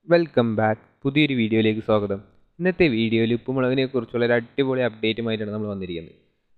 welcome back പുതിയൊരു വീഡിയോയിലേക്ക് സ്വാഗതം ഇന്നത്തെ വീഡിയോയിൽ ഉപ്പുമുളകിനെ കുറിച്ചുള്ള ഒരു അടിപൊളി അപ്ഡേറ്റുമായിട്ടാണ് നമ്മൾ വന്നിരിക്കുന്നത്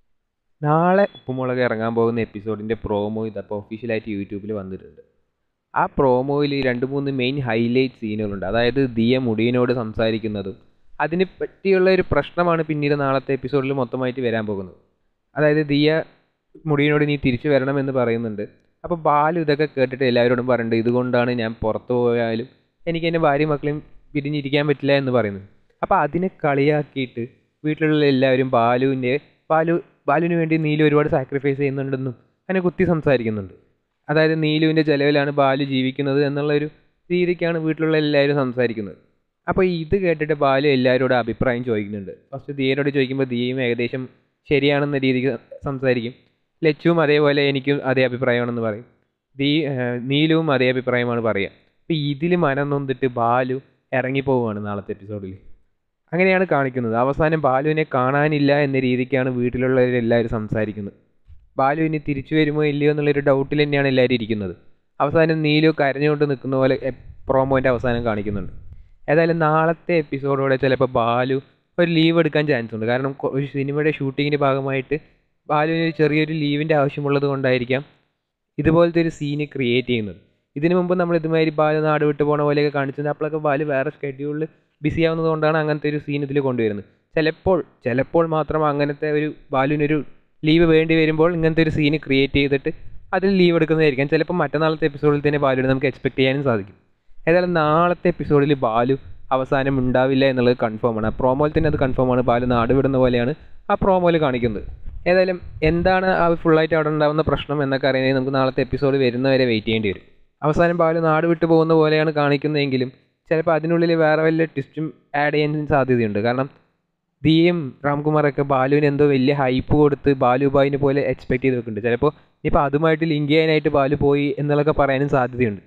നാളെ ഉപ്പുമുളക് ഇറങ്ങാൻ പോകുന്ന എപ്പിസോഡിൻ്റെ പ്രോമോ ഇതപ്പോൾ ഒഫീഷ്യലായിട്ട് യൂട്യൂബിൽ വന്നിട്ടുണ്ട് ആ പ്രോമോയിൽ രണ്ട് മൂന്ന് മെയിൻ ഹൈലൈറ്റ് സീനുകളുണ്ട് അതായത് ദിയ മുടിയനോട് സംസാരിക്കുന്നതും അതിനെ പറ്റിയുള്ള ഒരു പ്രശ്നമാണ് പിന്നീട് നാളത്തെ എപ്പിസോഡിൽ മൊത്തമായിട്ട് വരാൻ പോകുന്നത് അതായത് ദിയ മുടിയനോട് നീ തിരിച്ചു വരണമെന്ന് പറയുന്നുണ്ട് അപ്പോൾ ബാലു ഇതൊക്കെ കേട്ടിട്ട് എല്ലാവരോടും പറയുന്നുണ്ട് ഇതുകൊണ്ടാണ് ഞാൻ പുറത്തു പോയാലും എനിക്ക് എൻ്റെ ഭാര്യ മക്കളെയും പിരിഞ്ഞിരിക്കാൻ പറ്റില്ല എന്ന് പറയുന്നത് അപ്പോൾ അതിനെ കളിയാക്കിയിട്ട് വീട്ടിലുള്ള എല്ലാവരും ബാലുവിൻ്റെ ബാലു ബാലുവിന് വേണ്ടി നീലു ഒരുപാട് സാക്രിഫൈസ് ചെയ്യുന്നുണ്ടെന്നും അങ്ങനെ കുത്തി സംസാരിക്കുന്നുണ്ട് അതായത് നീലുവിൻ്റെ ചിലവിലാണ് ബാലു ജീവിക്കുന്നത് എന്നുള്ള ഒരു രീതിക്കാണ് വീട്ടിലുള്ള എല്ലാവരും സംസാരിക്കുന്നത് അപ്പോൾ ഇത് കേട്ടിട്ട് ബാലു എല്ലാവരോടും അഭിപ്രായം ചോദിക്കുന്നുണ്ട് ഫസ്റ്റ് ദിയനോട് ചോദിക്കുമ്പോൾ ദിയയും ഏകദേശം ശരിയാണെന്ന രീതിക്ക് സംസാരിക്കും ലച്ചുവും അതേപോലെ എനിക്കും അതേ അഭിപ്രായമാണെന്ന് പറയും ദീ നീലുവും അതേ അഭിപ്രായമാണ് പറയുക അപ്പോൾ ഇതിൽ മനം നൊന്നിട്ട് ബാലു ഇറങ്ങിപ്പോവുകയാണ് നാളത്തെ എപ്പിസോഡിൽ അങ്ങനെയാണ് കാണിക്കുന്നത് അവസാനം ബാലുവിനെ കാണാനില്ല എന്ന രീതിക്കാണ് വീട്ടിലുള്ളവരെല്ലാവരും സംസാരിക്കുന്നത് ബാലു ഇനി തിരിച്ചു വരുമോ ഇല്ലയോ എന്നുള്ളൊരു ഡൗട്ടിൽ തന്നെയാണ് എല്ലാവരും ഇരിക്കുന്നത് അവസാനം നീലു കരഞ്ഞുകൊണ്ട് നിൽക്കുന്ന പോലെ പ്രോമോൻ്റെ അവസാനം കാണിക്കുന്നുണ്ട് ഏതായാലും നാളത്തെ എപ്പിസോഡോടെ ചിലപ്പോൾ ബാലു ഒരു ലീവ് എടുക്കാൻ ചാൻസ് ഉണ്ട് കാരണം ഒരു സിനിമയുടെ ഷൂട്ടിങ്ങിൻ്റെ ഭാഗമായിട്ട് ബാലുവിന് ചെറിയൊരു ലീവിൻ്റെ ആവശ്യമുള്ളത് കൊണ്ടായിരിക്കാം ഇതുപോലത്തെ ഒരു സീന് ക്രിയേറ്റ് ചെയ്യുന്നത് ഇതിനു മുമ്പ് നമ്മൾ ഇതുമാതിരി ബാലു നാട് വിട്ട് പോണ പോലെയൊക്കെ കാണിച്ചത് അപ്പോഴൊക്കെ ബാലു വേറെ സ്കെഡ്യൂളിൽ ബിസി ആവുന്നത് കൊണ്ടാണ് അങ്ങനത്തെ ഒരു സീൻ ഇതിൽ കൊണ്ടുവരുന്നത് ചിലപ്പോൾ ചിലപ്പോൾ മാത്രം അങ്ങനത്തെ ഒരു ബാലുവിനൊരു ലീവ് വേണ്ടി വരുമ്പോൾ ഇങ്ങനത്തെ ഒരു സീന് ക്രിയേറ്റ് ചെയ്തിട്ട് അതിൽ ലീവ് എടുക്കുന്നതായിരിക്കാം ചിലപ്പോൾ മറ്റന്നാളത്തെ എപ്പിസോഡിൽ തന്നെ ബാലുവിനെ നമുക്ക് എക്സ്പെക്ട് ചെയ്യാനും സാധിക്കും ഏതായാലും നാളത്തെ എപ്പിസോഡിൽ ബാലു അവസാനം ഉണ്ടാവില്ല എന്നുള്ളത് കൺഫേം ആണ് ആ പ്രോമോയിൽ തന്നെ അത് കൺഫേം ആണ് ബാലു നാട് വിടുന്ന പോലെയാണ് ആ പ്രോമോയിൽ കാണിക്കുന്നത് ഏതായാലും എന്താണ് ആ ഫുള്ളായിട്ട് അവിടെ ഉണ്ടാകുന്ന പ്രശ്നം എന്നൊക്കെ അറിയണമെങ്കിൽ നമുക്ക് നാളത്തെ എപ്പിസോഡ് വരുന്നവരെ വെയിറ്റ് ചെയ്യേണ്ടി വരും അവസാനം ബാലു നാട് വിട്ടു പോകുന്ന പോലെയാണ് കാണിക്കുന്നതെങ്കിലും ചിലപ്പോൾ അതിനുള്ളിൽ വേറെ വല്ല ട്വിസ്റ്റും ആഡ് ചെയ്യാൻ സാധ്യതയുണ്ട് കാരണം ദിയും രാംകുമാറൊക്കെ ബാലുവിന് എന്തോ വലിയ ഹൈപ്പ് കൊടുത്ത് ബാലു ബായിനെ പോലെ എക്സ്പെക്ട് ചെയ്ത് വെക്കുന്നുണ്ട് ചിലപ്പോൾ ഇപ്പോൾ അതുമായിട്ട് ലിങ്ക് ചെയ്യാനായിട്ട് ബാലു പോയി എന്നുള്ളതൊക്കെ പറയാനും സാധ്യതയുണ്ട്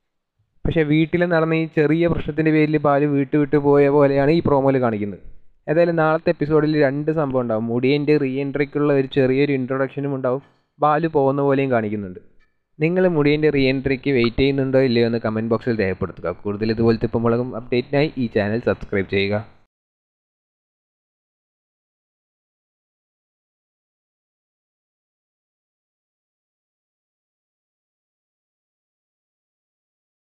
പക്ഷേ വീട്ടിൽ നടന്ന ഈ ചെറിയ പ്രശ്നത്തിൻ്റെ പേരിൽ ബാലു വീട്ടു വിട്ടു പോയ പോലെയാണ് ഈ പ്രോമോയിൽ കാണിക്കുന്നത് ഏതായാലും നാളത്തെ എപ്പിസോഡിൽ രണ്ട് സംഭവം ഉണ്ടാവും മുടിയൻ്റെ റീ എൻട്രിക്കുള്ള ഒരു ചെറിയൊരു ഇൻട്രൊഡക്ഷനും ഉണ്ടാവും ബാലു പോകുന്ന പോലെയും കാണിക്കുന്നുണ്ട് നിങ്ങൾ മുടിയൻ്റെ റീ എൻട്രിക്ക് വെയിറ്റ് ചെയ്യുന്നുണ്ടോ ഇല്ലയോ എന്ന് കമൻറ്റ് ബോക്സിൽ രേഖപ്പെടുത്തുക കൂടുതൽ ഇതുപോലത്തെ ഇപ്പം മുളകും അപ്ഡേറ്റിനായി ഈ ചാനൽ സബ്സ്ക്രൈബ് ചെയ്യുക